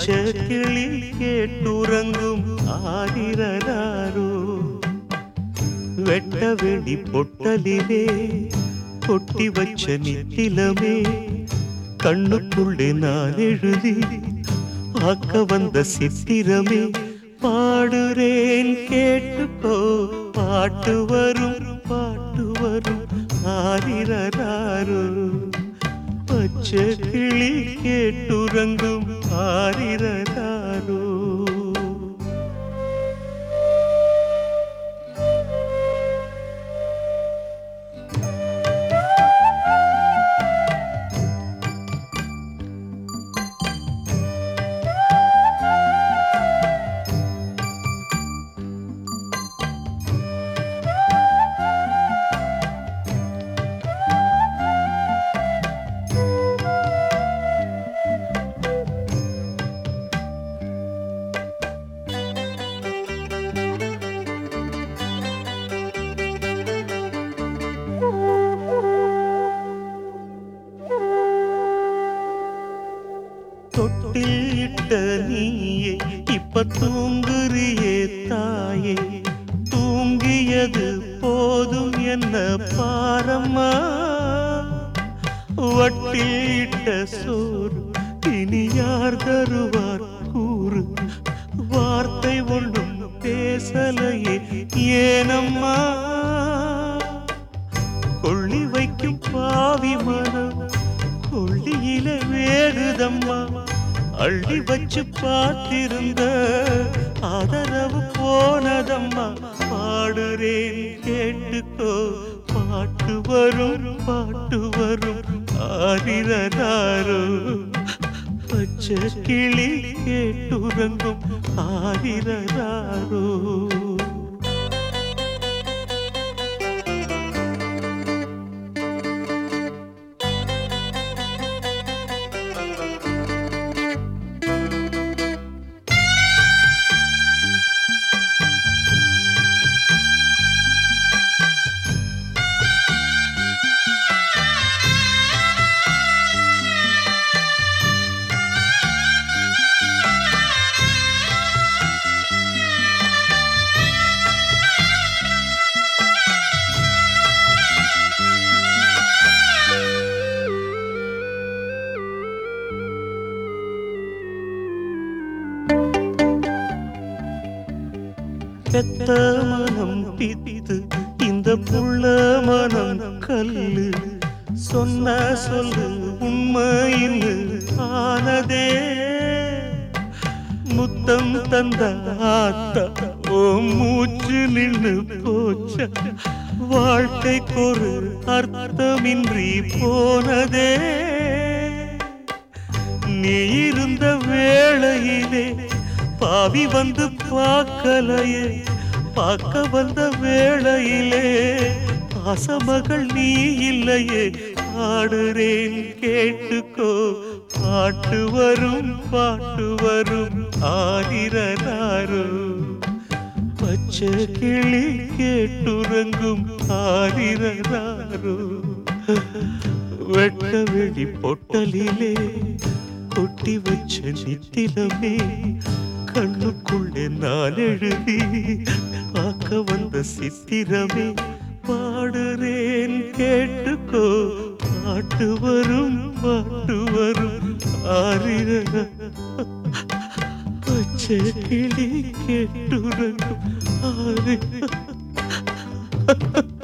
பச்சை கிளி கேட்டுறங்கும் ஆதிரனாரோ வெட்ட வெடி பொட்டலிலே கொட்டி வச்ச நித்திலமே கண்ணுக்குள்ளே நான் எழுதி பார்க்க வந்த சித்திரமே பாடுறேன் கேட்டுக்கோ பாட்டு வரும் பாட்டு வரும் ஆரிரராரோ பச்சை கிளி கேட்டுறங்கும் ஆரிரராரோ தொட்டிலிட்ட நீயே இப்ப தூங்குறியே தாயே தூங்கியது போதும் என்ன பாரம்மா வட்டிலிட்ட சோறு இனி யார் தருவார் கூறு வார்த்தை ஒன்றும் பேசலையே ஏனம்மா கொள்ளி வைக்கும் பாவி மனம் கொள்ளியில வேகுதம்மா அள்ளி வச்சு பார்த்திருந்த ஆதரவு போனதம்மா பாடுறேன் கேட்டுக்கோ பாட்டு வரும் பாட்டு வரும் ஆரிரனாரோ பச்சை கிளி கேட்டுறங்கும் ஆரிரனாரோ பெத்த மனம் பித்து இந்த புள்ள மனம் கல்லு சொன்ன சொல்லு உண்மைன்னு ஆனதே முத்தம் தந்த ஆத்தா ஓ மூச்சு நின்று போச்ச வாழ்க்கைக்கொரு அர்த்தமின்றி போனதே நீ இருந்த வேளையிலே பாவி வந்து பார்க்கலையே பார்க்க வந்த வேளையிலே பாசமகள் நீ இல்லையே ஆடுறேன் கேட்டுக்கோ பாட்டு வரும் பாட்டு வரும் ஆதிரனாரோ பச்சை கிளி கேட்டுறங்கும் ஆரிரனாரோ வெட்ட வெடி பொட்டலிலே கொட்டி வச்ச நித்திலமே கண்ணுக்குள்ளே நான் எழுதி பார்க்க வந்த சித்திரமே பாடுறேன் கேட்டுக்கோ பாட்டு வரும் பாட்டு வரும் ஆரிர பச்சை கிளி கேட்டுறங்கும் ஆரிர